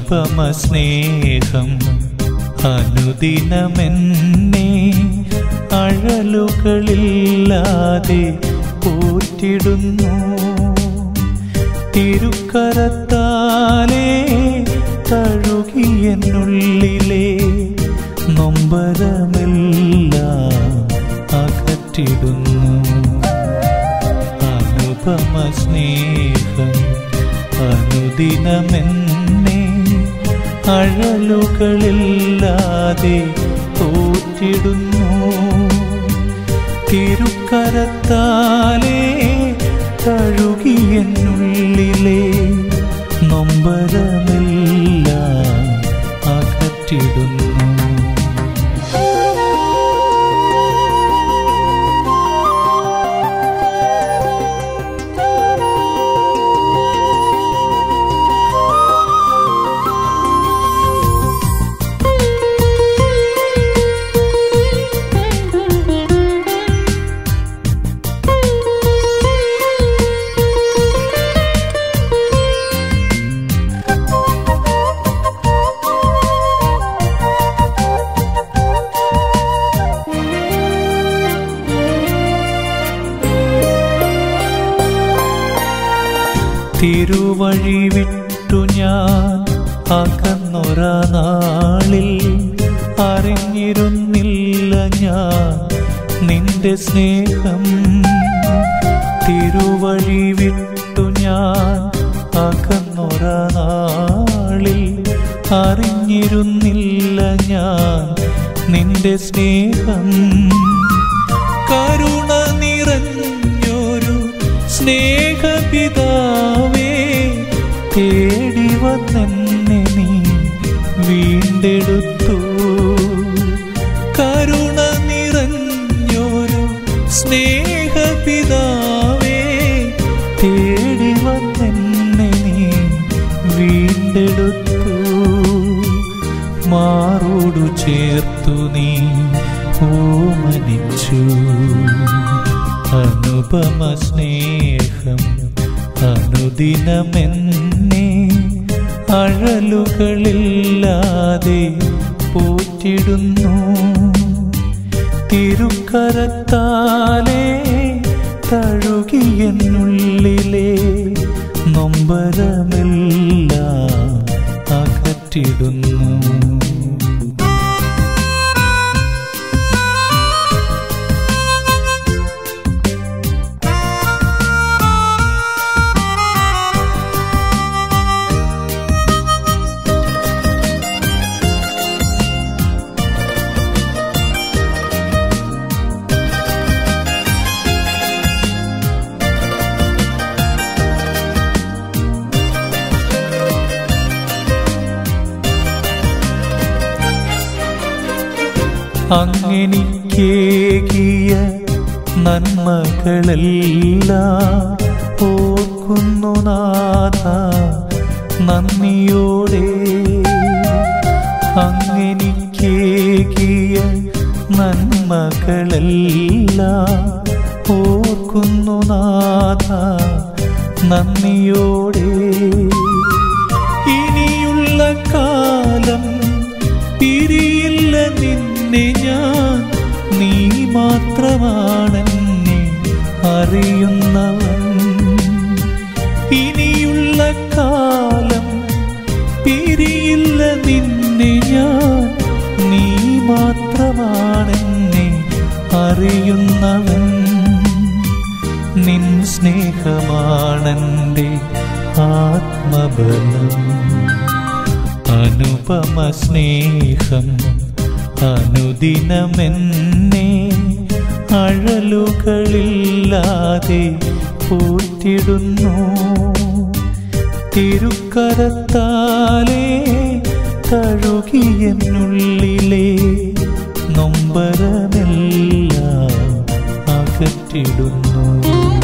അനുപമ സ്നേഹം അനുദിനമെന്നെ അഴലുകളില്ലാതെ പോറ്റിടുന്നു തിരുക്കരത്താലേ തഴുകിയെന്നുള്ളിലെ നൊമ്പരമെല്ലാം അകറ്റിടുന്നു അനുപമ സ്നേഹം അനുദിനമെന്നെ അഴലുകളില്ലാതെ തോറ്റിടുന്നു തിരുക്കരത്താലേ തഴുകിയെന്നുള്ളിലെ നൊമ്പരമെല്ലാം അകറ്റിടുന്നു തിരുവഴി വിട്ടു ഞാൻ അകന്നൊര നാളിൽ അറിഞ്ഞിരുന്നില്ല ഞാൻ നിന്റെ സ്നേഹം തിരുവഴി വിട്ടു ഞാൻ അകന്നൊര നാളിൽ അറിഞ്ഞിരുന്നില്ല ഞാൻ നിന്റെ സ്നേഹം കരുണ നിറഞ്ഞൊരു സ്നേഹപിതാവേ തേടി വന്നെന്നെ നീ വീണ്ടെടുത്തു കരുണ നിറഞ്ഞൊരു സ്നേഹപിതാവേ തേടി വന്നെന്നെ നീ വീണ്ടെടുത്തു മാറോടു ചേർത്തു നീ ഓമനിച്ചു അനുപമ സ്നേഹം അനുദിനമെന്നെ അഴലുകളില്ലാതെ പോറ്റിടുന്നു തിരുക്കരത്താലേ തഴുകിയെന്നുള്ളിലെ നൊമ്പരമെല്ലാം അകറ്റിടുന്നു അങ്ങെനിക്കേകിയ നന്മകളെല്ലാം ഓർക്കുന്നു നാഥ നന്ദിയോടെ അങ്ങെനിക്കേകിയ നന്മകളെല്ലാം ഓർക്കുന്നു നാഥ നന്ദിയോടെ ഇനിയുള്ള കാലം പിരിയില്ല നിന്നെ ഞാൻ നീ മാത്രമാണെന്നെ അറിയുന്നവൻ ഇനിയുള്ള കാലം പിരിയില്ല നിന്നെ ഞാൻ നീ മാത്രമാണെന്നെ അറിയുന്നവൻ നിൻ സ്നേഹമാണെൻ്റെ ആത്മബലം അനുപമ സ്നേഹം അനുദിനമെന്നെ അഴലുകളില്ലാതെ പോറ്റിടുന്നു തിരുക്കരത്താലേ തഴുകിയെന്നുള്ളിലെ നൊമ്പരമെല്ലാം അകറ്റിടുന്നു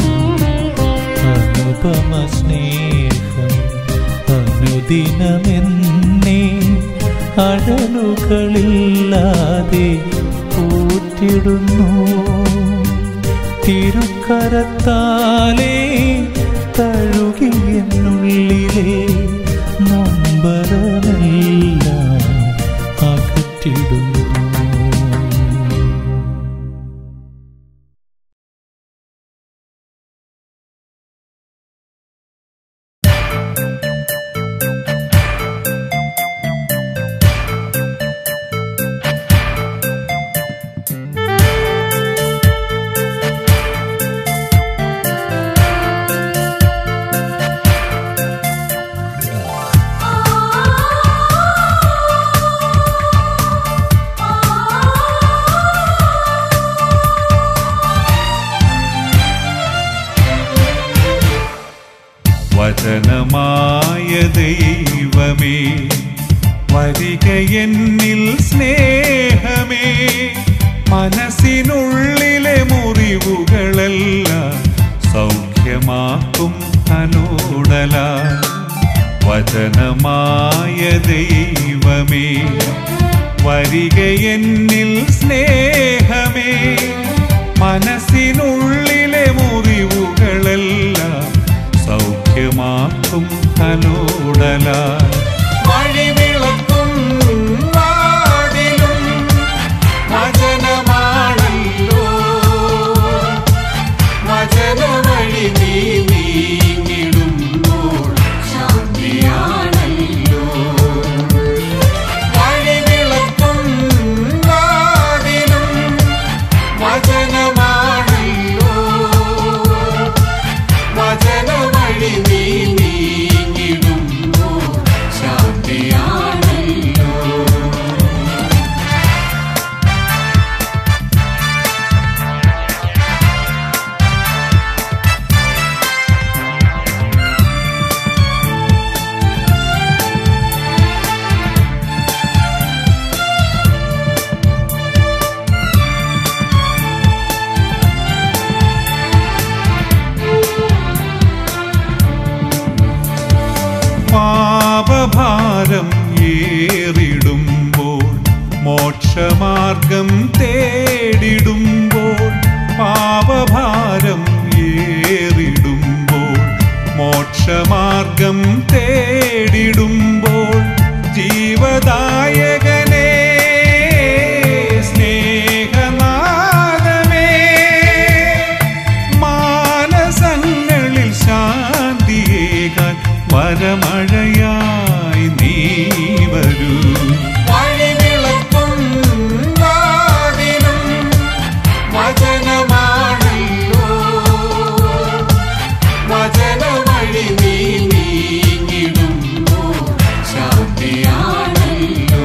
അനുപമ സ്നേഹം അനുദിനമെന്നെ അഴലുകളില്ലാതെ പോറ്റിടുന്നു തിരുക്കരത്താലേ തഴുകിയെന്നുള്ളിലെ നൊമ്പരമെല്ലാം വചനമായ ദൈവമേ വരിക എന്നിൽ സ്നേഹമേ മനസ്സിനുള്ളിലെ മുറിവുകളെല്ലാം സൗഖ്യമാക്കും തലോടല വചനമായ ദൈവമേ വരിക എന്നിൽ സ്നേഹമേ മനസ്സിനുള്ളിലെ മുറിവുകളെല്ലാം സൗഖ്യമാക്കും തലോടല വഴിവിളക്കും വാതിലും വചനമാണല്ലോ വചനവഴി നീ നീങ്ങിടുമ്പോൾ ശാന്തിയാണല്ലോ വഴിവിളക്കും വാതിലും വചനമാണല്ലോ വചനവഴി നീ നീങ്ങിടുമ്പോൾ ശാന്തിയാണല്ലോ പാപഭാരം ഏറിടുമ്പോൾ മോക്ഷമാർഗം തേടിടുമ്പോൾ പാപഭാരം ഏറിടുമ്പോൾ മോക്ഷമാർഗം തേടിടുമ്പോൾ ജീവദായകനേ സ്നേഹനാദമേ മാനസങ്ങളിൽ ശാന്തിയേകാൻ വരമഴയായി നീ വരൂ വഴിവിളക്കും വാതിലും വചനമാണല്ലോ വചനവഴി നീ നീങ്ങിടുമ്പോൾ ശാന്തിയാണല്ലോ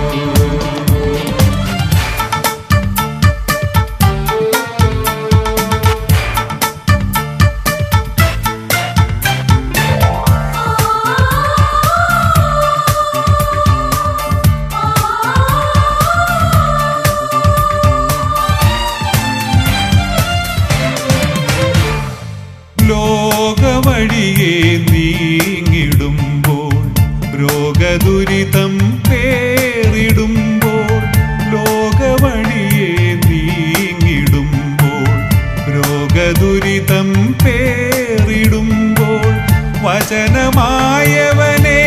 ലോകവഴിയെ നീങ്ങിടുമ്പോൾ രോഗദുരിതം പേറിടുമ്പോൾ ലോകവഴിയെ നീങ്ങിടുമ്പോൾ രോഗദുരിതം പേറിടുമ്പോൾ വചനമായവനേ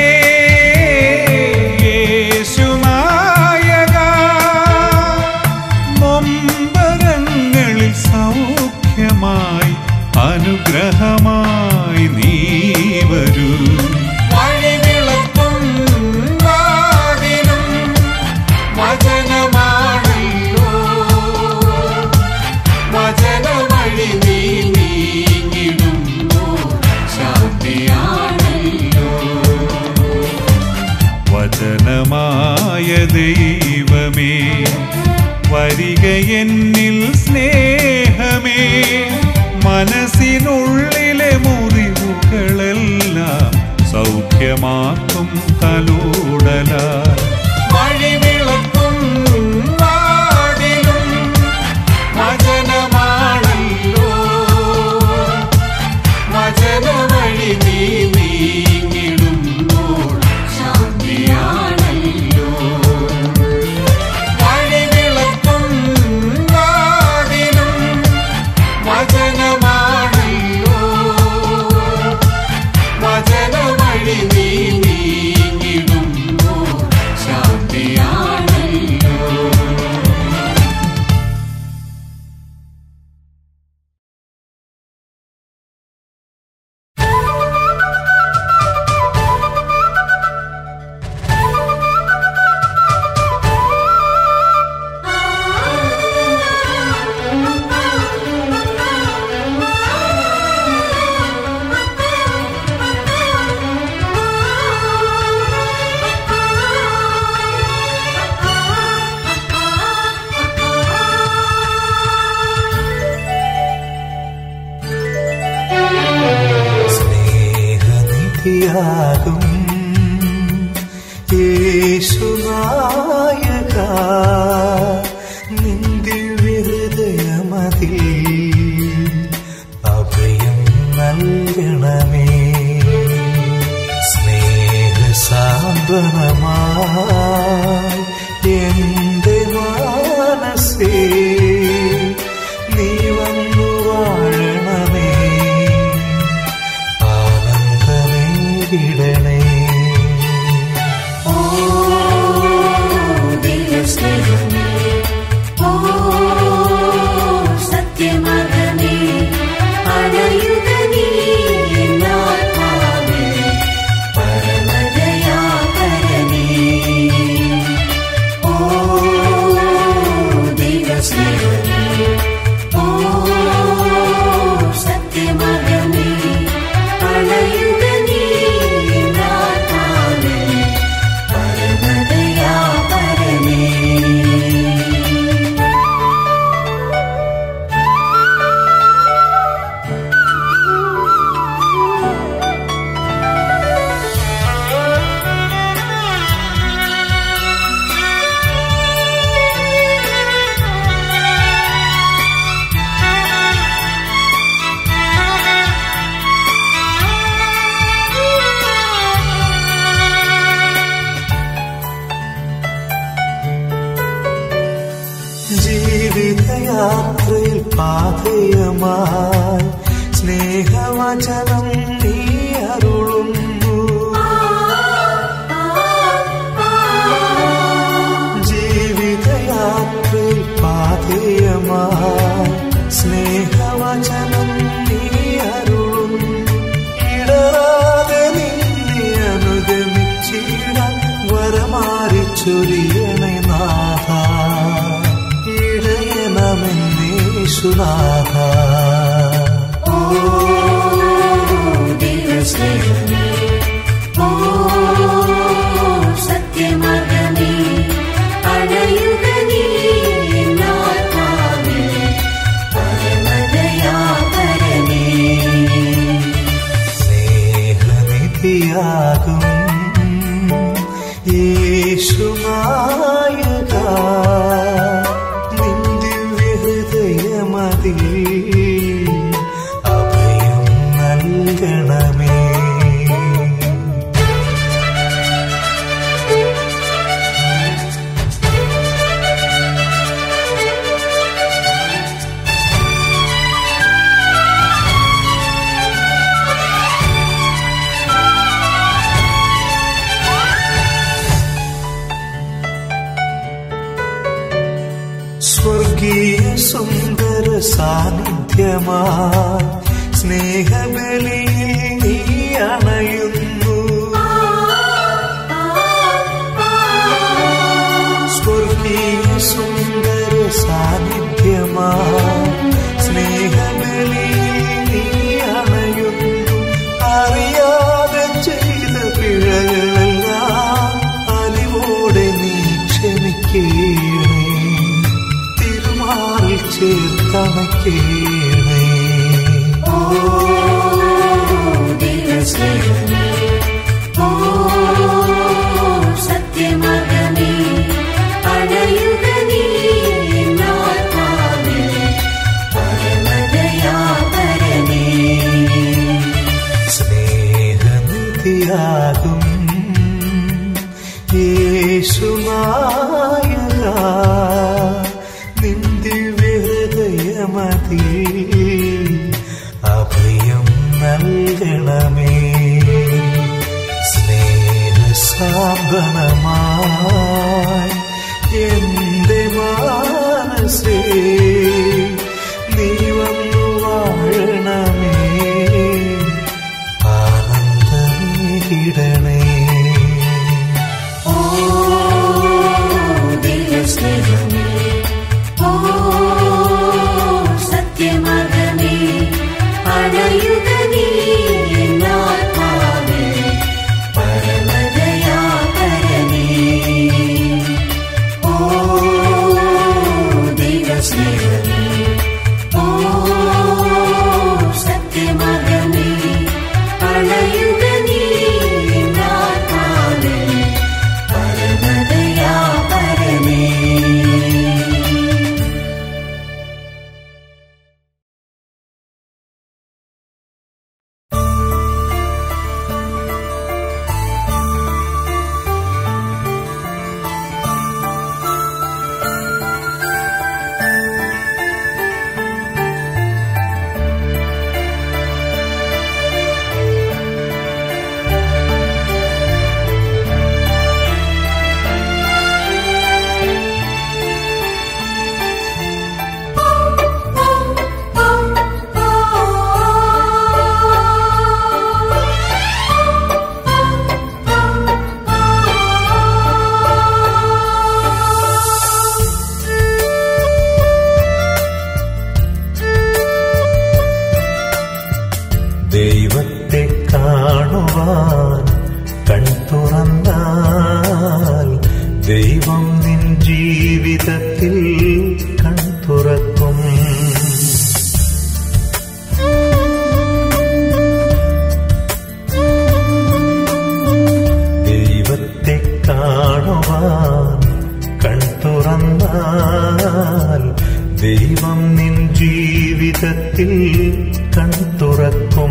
യേശുനായക നൊമ്പരങ്ങളിൽ സൗഖ്യമായി അനുഗ്രഹമായി നീ വരൂ വഴിവിളക്കും വാതിലും വചനമാണല്ലോ വചനവഴി നീ നീങ്ങിടുമ്പോൾ ശാന്തിയാണല്ലോ വചനമായ ദൈവമേ വരിക എന്നിൽ സ്നേഹമേ മനസ്സിനുള്ളിലെ സ്വർഗീയസംഗതിയാകും യേശുനായക നിന്ദിവ്യഹൃദയമതിൽ അഭയം നൽകണമേ സ്നേഹസാന്ത്വനമായി എന്റെ മാനസേ നീ വന്നു വാഴണമേ ആനന്ദമേകിടണേ ഓ ദൈവസ്നേഹമേ ഓ സത്യമകമേ അണയുക നീ എന്നാത്മാവേ പരമദയാപരനേ ഓ ദൈവസ്നേഹമേ ഓ സത്യമകമേ അണയുക നീ എന്നാത്മാവേ പരമദയാപരനേ ജീവിതയാത്രയിൽ പാതയമായി സ്നേഹവചനം നീ അരുളുന്നു ജീവിതയാത്രയിൽ പാതയമായി സ്നേഹവചനം നീ അരുളുന്നു ഇടറാതെ നിന്നെ അനുഗമിച്ചിടാൻ വരമാറി ചൊരിയണേ നാഥ ഇടയണമെന്നേശുനാഥ ഓ ദൈവസ്നേഹമേ ഓ സത്യമകമേ അണയുക നീ എന്നാത്മാവേ പരമദയാപരനേ സ്നേഹനിധിയാകും യേശുനായക നിന്ദിവ്യഹൃദയമതിൽ അഭയം നൽകണമേ സ്വർഗീയ സുന്ദര സാന്നിധ്യമായി സ്നേഹബലിയിൽ നീ അണയുന്നു സ്വർഗീയ സുന്ദര സാന്നിധ്യമായി സ്നേഹബലിയിൽ നീ അണയുന്നു അറിയാതെ ചെയ്ത പിഴകളെല്ലാം അലിവോടെ നീ ക്ഷമിക്കേണേ തിരുമാറിൽ ചേർത്തണക്കേണേ ഓ ദൈവസ്നേഹമേ ഓ സത്യമകമേ അണയുക നീ എന്നാത്മാവേ പരമദയാപരനേ സ്നേഹനിധിയാകും യേശുനായക നിന്ദിവ്യഹൃദയമതി അഭയം നൽകണമേ സ്നേഹസാധനമായി എന്റെ മാനസേ നീ വന്നു വാഴണമേ ആനന്ദമേകിടണേ ഓ ദൈവസ്നേഹമേ ഓ സത്യമകമേ അണയുക നീ എന്നാത്മാവേ പരമദയാപരനേ ഓ ദൈവസ്നേഹമേ ദൈവത്തെ കാണുവാൻ കൺ തുറന്നാൽ ദൈവം നിൻ ജീവിതത്തിൽ കൺ തുറക്കും ദൈവത്തെ കാണുവാൻ കൺ തുറന്നാൽ ദൈവം നിൻ ജീവിതത്തിൽ കൺ തുറക്കും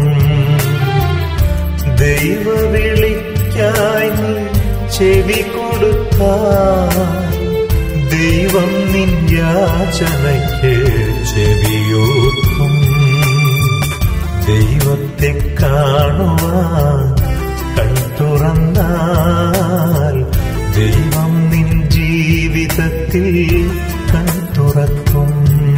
ദൈവവിളിക്കായി നീ ചെവി കൊടുത്താൽ ദൈവം നിൻ യാചനയ്ക്ക് ചെവിയോർക്കും ദൈവത്തെ കാണുവാൻ കൺ തുറന്നാൽ ദൈവം നിൻ ജീവിതത്തിൽ കൺ തുറക്കും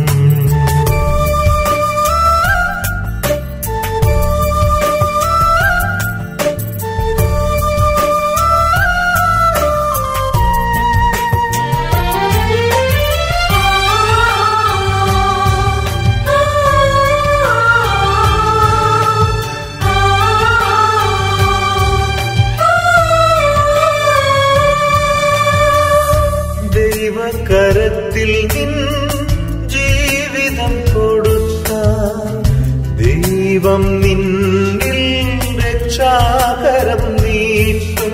ദൈവകരത്തിൽ നിൻ ജീവിതം കൊടുത്താൽ ദൈവം നിന്നിൽ രക്ഷാകരം നീട്ടും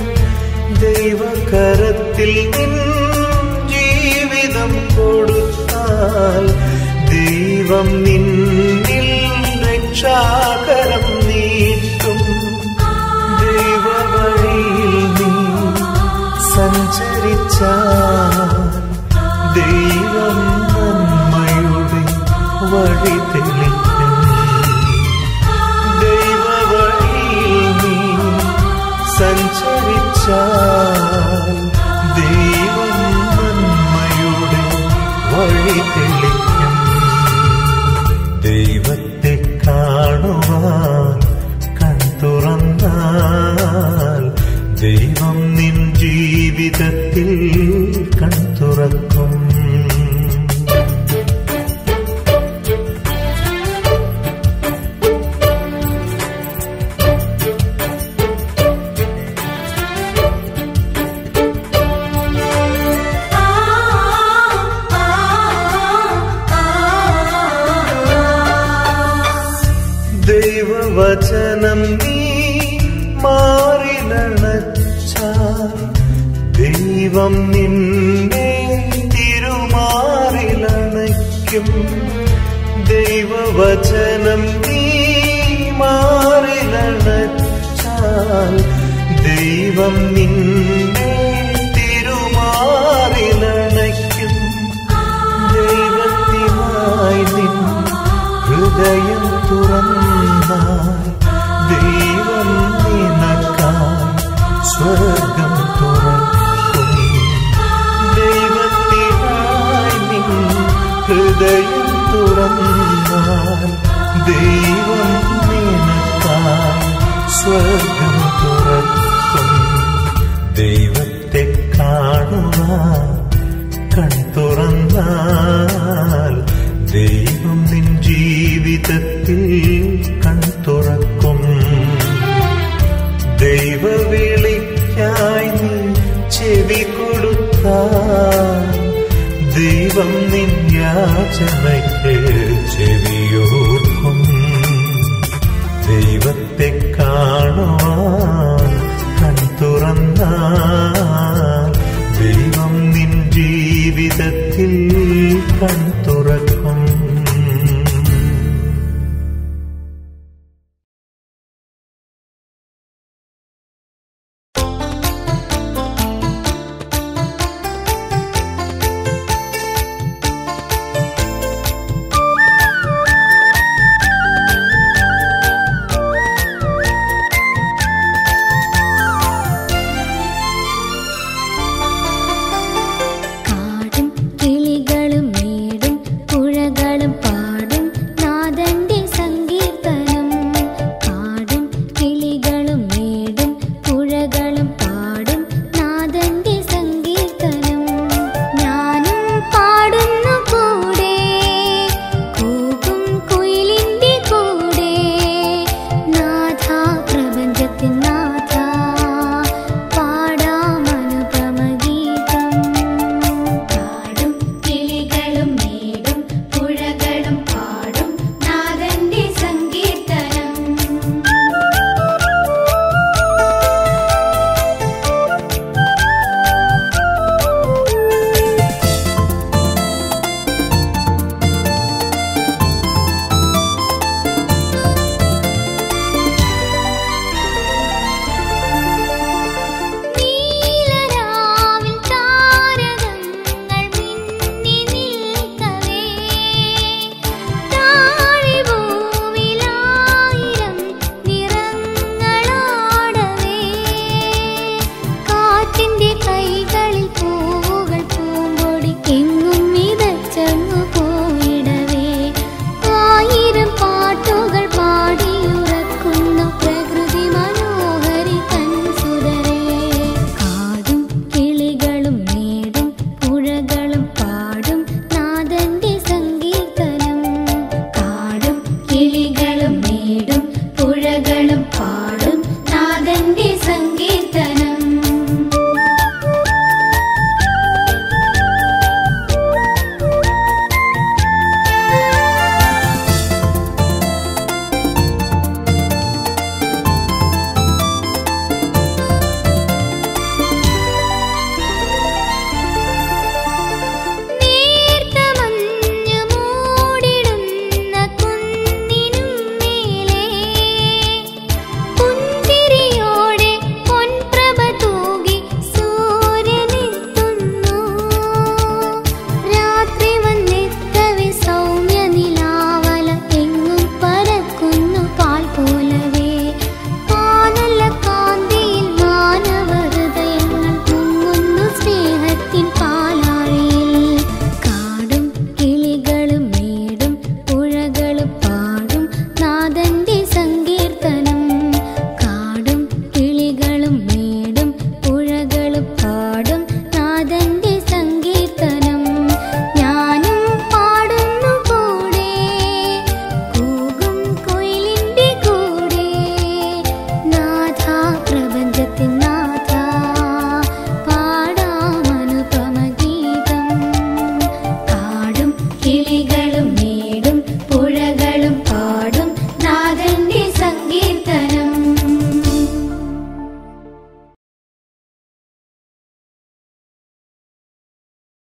ദൈവകരത്തിൽ നിൻ ജീവിതം കൊടുത്താൽ ദൈവം നിന്നിൽ രക്ഷാകരം നീട്ടും ദൈവവഴിയിൽ നീ സഞ്ചരിച്ചാൽ ദൈവം നന്മയുടെ വഴി തെളിക്കും ദൈവവഴിയിൽ നീ സഞ്ചരിച്ചാൽ ദൈവം നന്മയുടെ വഴി തെളിക്കും ദൈവത്തെ കാണുവാൻ കൺ തുറന്നാൽ ദൈവം നിൻ ജീവിതത്തിൽ കൺ തുറക്കും ദൈവവചനം നീ മാറിലണച്ചാൽ ദൈവം നിന്നെ തിരുമാറിലണയ്ക്കും ദൈവവചനം നീ മാറിലണച്ചാൽ ദൈവം നിന്നെ തിരുമാറിലണയ്ക്കും ദൈവത്തിനായി നിൻ ഹൃദയം തുറന്നാൽ ദൈവം നിനക്കായി സ്വർഗം തുറക്കും ദൈവത്തിനായി നിൻ ഹൃദയം തുറന്നാൽ ദൈവം നിനക്കായി സ്വർഗം തുറക്കും ദൈവത്തെ കാണുവാൻ കൺ തുറന്നാൽ ദൈവം നിൻ ജീവിതത്തിൽ കൺ തുറക്കും ദൈവവിളിക്കായി നീ ചെവി കൊടുത്താൽ ദൈവം നിൻ യാചനയ്ക്ക്